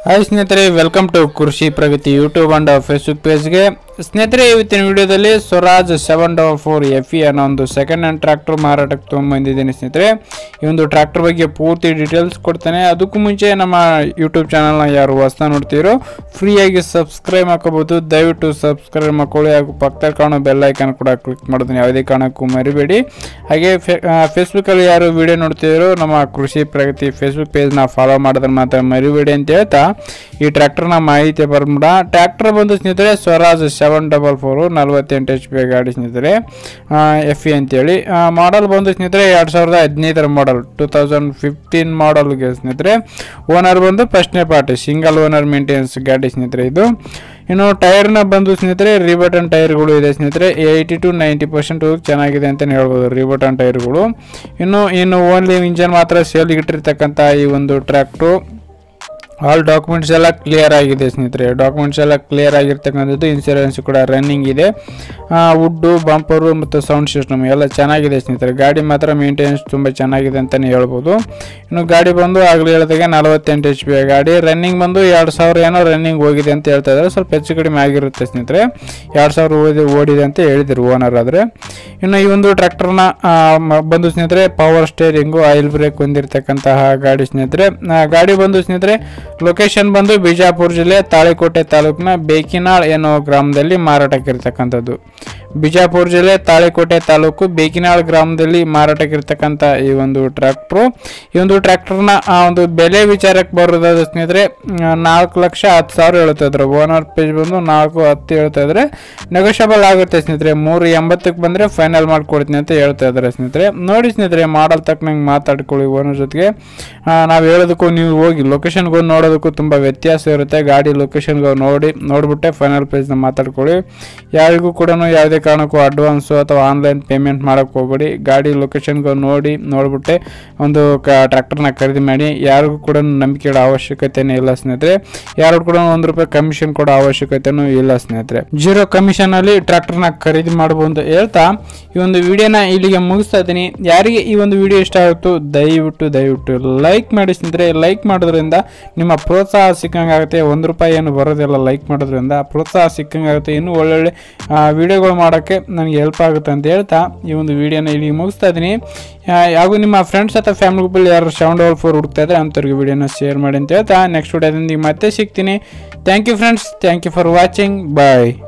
hi ಸ್ನೇಹಿತರೆ welcome to Krishi Pragati YouTube and Facebook ಪೇಜ್ಗೆ ಸ್ನೇಹಿತರೆ ಇವತ್ತಿನ ವಿಡಿಯೋದಲ್ಲಿ Swaraj seven double four F E ಅನ್ನೋ ಒಂದು ಸೆಕೆಂಡ್ ಹ್ಯಾಂಡ್ ಟ್ರ್ಯಾಕ್ಟರ್ ಮಾರಾಟಕ್ಕೆ ತೊಗೊಂಬಂದಿದ್ದೀನಿ ಸ್ನೇಹಿತರೆ ಈ ಒಂದು ಟ್ರ್ಯಾಕ್ಟರ್ ಬಗ್ಗೆ ಪೂರ್ತಿ ಡೀಟೇಲ್ಸ್ ಕೊಡ್ತೇನೆ ಅದಕ್ಕೂ ಮುಂಚೆ ನಮ್ಮ ಯೂಟ್ಯೂಬ್ ಚಾನಲ್ನ ಯಾರು ಹೊಸ್ತಾ ನೋಡ್ತೀರೋ ಫ್ರೀಯಾಗಿ ಸಬ್ಸ್ಕ್ರೈಬ್ ಮಾಡ್ಕೋಬೋದು ದಯವಿಟ್ಟು ಸಬ್ಸ್ಕ್ರೈಬ್ ಮಾಡ್ಕೊಳ್ಳಿ ಹಾಗೂ ಪಕ್ಕದಲ್ಲಿ ಕಾಣೋ ಬೆಲ್ ಐಕಾನ್ ಕೂಡ ಕ್ಲಿಕ್ ಮಾಡೋದನ್ನ ಯಾವುದೇ ಕಾರಣಕ್ಕೂ ಮರಿಬೇಡಿ ಹಾಗೆ ಫೇಸ್ಬುಕ್ಕಲ್ಲಿ ಯಾರು ವಿಡಿಯೋ ನೋಡ್ತಿದ್ರು ನಮ್ಮ ಕೃಷಿ ಪ್ರಗತಿ ಫೇಸ್ಬುಕ್ ಪೇಜ್ನ ಫಾಲೋ ಮಾಡೋದ್ರ ಮಾತ್ರ ಮರಿಬೇಡಿ ಅಂತ ಹೇಳ್ತಾ ಈ ಟ್ರ್ಯಾಕ್ಟರ್ನ ಮಾಹಿತಿ ಬರ್ಬಿಡ ಟ್ರ್ಯಾಕ್ಟರ್ ಬಂದು ಸ್ನೇಹಿತರೆ ಸ್ವರಾಜ್ ಸೆವೆನ್ ಡಬಲ್ ಫೋರು ನಲ್ವತ್ತೆಂಟು ಎಚ್ ಪಿ ಗಾಡಿ ಸ್ನೇಹಿತರೆ ಎಫ್ ಇ ಅಂತೇಳಿ ಮಾಡಲ್ ಬಂದು ಸ್ನೇಹಿತರೆ ಎರಡು ಸಾವಿರದ ಹದಿನೈದರ ಮಾಡಲ್ ಟೂ ತೌಸಂಡ್ ಫಿಫ್ಟೀನ್ ಮಾಡಲ್ಗೆ ಸ್ನೇಹಿತರೆ ಓನರ್ ಬಂದು ಫಸ್ಟ್ನೇ ಪಾರ್ಟಿ ಸಿಂಗಲ್ ಓನರ್ ಮೇಂಟೆನೆನ್ಸ್ ಗಾಡಿ ಸ್ನೇಹಿತರೆ ಇದು ಇನ್ನು ಟೈರ್ನ ಬಂದು ಸ್ನೇಹಿತರೆ ರಿಬಟನ್ ಟೈರ್ಗಳು ಇದೆ ಸ್ನೇಹಿತರೆ ಏಯ್ಟಿ ಟು ನೈಂಟಿ ಪರ್ಸೆಂಟ್ ಚೆನ್ನಾಗಿದೆ ಅಂತಲೇ ಹೇಳ್ಬೋದು ರಿಬಟನ್ ಟೈರ್ಗಳು ಇನ್ನು ಇನ್ನು ಓನ್ಲಿ ಇಂಜನ್ ಮಾತ್ರ ಸೇಲ್ಗೆ ಇಟ್ಟಿರ್ತಕ್ಕಂಥ ಈ ಒಂದು ಟ್ರ್ಯಾಕ್ಟು ಆಲ್ ಡಾಕ್ಯುಮೆಂಟ್ಸ್ ಎಲ್ಲ ಕ್ಲಿಯರ್ ಆಗಿದೆ ಸ್ನೇಹಿತರೆ ಡಾಕ್ಯುಮೆಂಟ್ಸ್ ಎಲ್ಲ ಕ್ಲಿಯರ್ ಆಗಿರ್ತಕ್ಕಂಥದ್ದು ಇನ್ಸೂರೆನ್ಸ್ ಕೂಡ ರನ್ನಿಂಗ್ ಇದೆ ವುಡ್ಡು ಬಂಪರು ಮತ್ತು ಸೌಂಡ್ ಸಿಸ್ಟಮ್ ಎಲ್ಲ ಚೆನ್ನಾಗಿದೆ ಸ್ನೇಹಿತರೆ ಗಾಡಿ ಮಾತ್ರ ಮೇಂಟೆನೆನ್ಸ್ ತುಂಬ ಚೆನ್ನಾಗಿದೆ ಅಂತಲೇ ಹೇಳ್ಬೋದು ಇನ್ನು ಗಾಡಿ ಬಂದು ಆಗಲೇ ಹೇಳಿದಾಗೆ ನಲವತ್ತೆಂಟು ಎಚ್ ಪಿ ಗಾಡಿ ರನ್ನಿಂಗ್ ಬಂದು ಎರಡು ಸಾವಿರ ಏನೋ ರನ್ನಿಂಗ್ ಹೋಗಿದೆ ಅಂತ ಹೇಳ್ತಾ ಇದ್ದಾರೆ ಸ್ವಲ್ಪ ಹೆಚ್ಚು ಕಡಿಮೆ ಆಗಿರುತ್ತೆ ಸ್ನೇಹಿತರೆ ಎರಡು ಸಾವಿರ ಓದಿ ಓಡಿದೆ ಅಂತ ಹೇಳಿದ್ರು ಓನರ್ ಆದರೆ ಇನ್ನು ಈ ಒಂದು ಟ್ರ್ಯಾಕ್ಟರ್ನ ಬಂದು ಸ್ನೇಹಿತರೆ ಪವರ್ ಸ್ಟೇರಿಂಗು ಆಯಿಲ್ ಬ್ರೇಕ್ ಹೊಂದಿರತಕ್ಕಂತಹ ಗಾಡಿ ಸ್ನೇಹಿತರೆ ಆ, ಗಾಡಿ ಬಂದು ಸ್ನೇಹಿತರೆ ಲೊಕೇಶನ್ ಬಂದು ಬಿಜಾಪುರ ಜಿಲ್ಲೆ ತಾಳಿಕೋಟೆ ತಾಲೂಕಿನ ಬೇಕಿನಾಳ್ ಎನ್ನುವ ಗ್ರಾಮದಲ್ಲಿ ಮಾರಾಟಕ್ಕಿರ್ತಕ್ಕಂಥದ್ದು ಬಿಜಾಪುರ ಜಿಲ್ಲೆ ತಾಳಿಕೋಟೆ ತಾಲೂಕು ಬೇಕಿನಾಳ್ ಗ್ರಾಮದಲ್ಲಿ ಮಾರಾಟಕ್ಕಿರ್ತಕ್ಕಂಥ ಈ ಒಂದು ಟ್ರ್ಯಾಕ್ಟ್ರು ಈ ಒಂದು ಟ್ರ್ಯಾಕ್ಟರ್ನ ಆ ಒಂದು ಬೆಲೆ ವಿಚಾರಕ್ಕೆ ಬರೋದಾದ ಸ್ನೇಹಿತರೆ ಆ, ನಾಲ್ಕು ಲಕ್ಷ ಹತ್ತು ಸಾವಿರ ಹೇಳ್ತಾ ಇದ್ರು ಓನರ್ ಪೇಜ್ ಬಂದು ನಾಲ್ಕು ಹತ್ತು ಹೇಳ್ತಾ ಇದ್ರೆ ನೆಗೋಷಿಯಬಲ್ ಆಗುತ್ತೆ ಸ್ನೇಹಿತರೆ ಮೂರು ಎಂಬತ್ತಕ್ಕೆ ಬಂದರೆ ಫೈನಲ್ ಮಾಡ್ಕೊಡ್ತೀನಿ ಅಂತ ಹೇಳ್ತಾ ಇದ್ದಾರೆ ಸ್ನೇಹಿತರೆ ನೋಡಿ ಸ್ನೇಹಿತರೆ ಮಾಡಲ್ ತಕ್ಕನಂಗೆ ಮಾತಾಡ್ಕೊಳ್ಳಿ ಓನರ್ ಜೊತೆಗೆ ನಾವು ಹೇಳೋದಕ್ಕೂ ನೀವು ಹೋಗಿ ಲೊಕೇಶನ್ಗೆ ಹೋಗಿ ನೋಡೋದಕ್ಕೂ ತುಂಬ ವ್ಯತ್ಯಾಸ ಇರುತ್ತೆ ಗಾಡಿ ಲೊಕೇಶನ್ಗೆ ಹೋಗಿ ನೋಡಿ ನೋಡ್ಬಿಟ್ಟೆ ಫೈನಲ್ ಪ್ರೈಸ್ನ ಮಾತಾಡ್ಕೊಳ್ಳಿ ಯಾರಿಗೂ ಕೂಡ ಯಾವುದೇ ಕಾರಣಕ್ಕೂ ಅಡ್ವಾನ್ಸು ಅಥವಾ ಆನ್ಲೈನ್ ಪೇಮೆಂಟ್ ಮಾಡೋಕ್ಕೆ ಹೋಗ್ಬೇಡಿ ಗಾಡಿ ಲೊಕೇಶನ್ಗೆ ಹೋಗಿ ನೋಡಿ ನೋಡ್ಬಿಟ್ಟೆ ಒಂದು ಕ ಟ್ರ್ಯಾಕ್ಟರ್ನ ಖರೀದಿ ಮಾಡಿ ಯಾರಿಗೂ ಕೂಡ ನಂಬಿಕೆ ಇಡೋ ಅವಶ್ಯಕತೆನೇ ಇಲ್ಲ ಸ್ನೇಹಿತರೆ ಯಾರು ಕೂಡ ಒಂದು ರೂಪಾಯಿ ಕಮಿಷನ್ ಕೊಡೋ ಅವಶ್ಯಕತೆನೂ ಇಲ್ಲ ಸ್ನೇಹಿತರೆ ಜೀರೋ ಕಮಿಷನ್ ಅಲ್ಲಿ ಟ್ರ್ಯಾಕ್ಟರ್ನ ಖರೀದಿ ಮಾಡಬಹುದು ಅಂತ ಹೇಳ್ತಾ ಈ ಒಂದು ವಿಡಿಯೋನ ಇಲ್ಲಿಗೆ ಮುಗಿಸ್ತಾ ಇದ್ದೀನಿ ಯಾರಿಗೆ ಈ ಒಂದು ವಿಡಿಯೋ ಇಷ್ಟ ಆಗುತ್ತೋ ದಯವಿಟ್ಟು ದಯವಿಟ್ಟು ಲೈಕ್ ಮಾಡಿ ಸ್ನೇಹಿತರೆ ಲೈಕ್ ಮಾಡೋದ್ರಿಂದ ನಿಮ್ಮ ಪ್ರೋತ್ಸಾಹ ಸಿಕ್ಕಂಗಾಗುತ್ತೆ ಒಂದು ರೂಪಾಯಿ ಏನು ಬರೋದಿಲ್ಲ ಲೈಕ್ ಮಾಡೋದ್ರಿಂದ ಪ್ರೋತ್ಸಾಹ ಸಿಕ್ಕಂಗಾಗುತ್ತೆ ಇನ್ನೂ ಒಳ್ಳೊಳ್ಳೆ ವಿಡಿಯೋಗಳು ಮಾಡೋಕ್ಕೆ ನನಗೆ ಹೆಲ್ಪ್ ಆಗುತ್ತೆ ಅಂತ ಹೇಳ್ತಾ ಈ ಒಂದು ವಿಡಿಯೋನ ಇಲ್ಲಿಗೆ ಮುಗಿಸ್ತಾ ಇದ್ದೀನಿ ಹಾಗೂ ನಿಮ್ಮ ಫ್ರೆಂಡ್ಸ್ ಅಥವಾ ಫ್ಯಾಮಿಲಿ ಗ್ರೂಪಲ್ಲಿ ಯಾರು ಸೆವೆನ್ ಡಬಲ್ ಫೋರ್ ಹುಡುಕ್ತಾ ಇದ್ರೆ ಅಂಥವ್ರಿಗೆ ವಿಡಿಯೋನ ಶೇರ್ ಮಾಡಿ ಅಂತ ಹೇಳ್ತಾ ನೆಕ್ಸ್ಟ್ ವಿಡಿಯೋದಿಂದ ಮತ್ತೆ ಸಿಗ್ತೀನಿ thank you friends thank you for watching bye